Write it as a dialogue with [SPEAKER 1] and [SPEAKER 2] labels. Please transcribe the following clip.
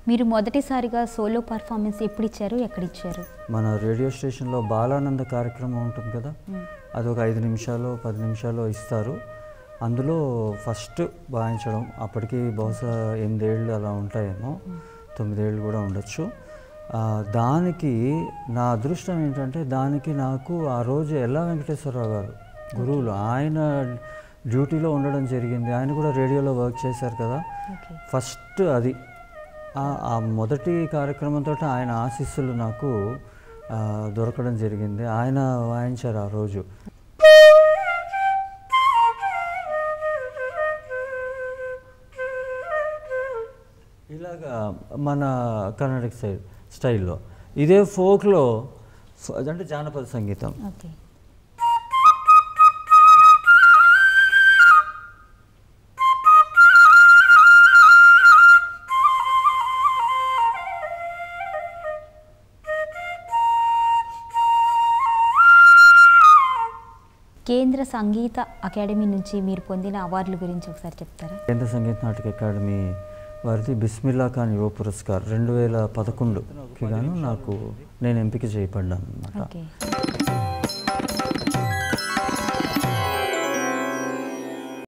[SPEAKER 1] మీరు మొదటిసారిగా solo performance ఎప్పుడు ఇచ్చారు ఎక్కడ ఇచ్చారు
[SPEAKER 2] మన రేడియో స్టేషన్లో బాలానంద కార్యక్రమం ఉంటుంది కదా అది ఒక ఐదు నిమిషాలు పది నిమిషాలు ఇస్తారు అందులో ఫస్ట్ వాయించడం అప్పటికి బహుశా ఎనిమిదేళ్ళు అలా ఉంటాయేమో తొమ్మిదేళ్ళు కూడా ఉండొచ్చు ఆ, దానికి నా అదృష్టం ఏంటంటే దానికి నాకు ఆ రోజు ఎల్లా వెంకటేశ్వరరావు గారు గురువులు ఆయన డ్యూటీలో ఉండడం జరిగింది ఆయన కూడా రేడియోలో వర్క్ చేశారు కదా
[SPEAKER 1] ఓకే
[SPEAKER 2] ఫస్ట్ అది ఆ- ఆ మొదటి కార్యక్రమంతో ఆయన ఆశీస్సులు నాకు ఆ, దొరకడం జరిగింది ఆయన వాయించారు ఆ రోజు ఇలాగా మన కర్ణాటక స్టైల్ స్టైల్లో ఇదే ఫోక్లో ఫ- అంటే జానపద సంగీతం
[SPEAKER 1] ఓకే కేంద్ర సంగీత అకాడమీ నుంచి మీరు పొందిన అవార్డుల గురించి ఒకసారి చెప్తారా
[SPEAKER 2] కేంద్ర సంగీత నాటక అకాడమీ వారిది బిస్మిల్లా ఖాన్ యువ పురస్కార్ రెండు వేల పదకొండుకి గాను నాకు నేను ఎంపిక చేయబడ్డాను అనమాట
[SPEAKER 1] ఓకే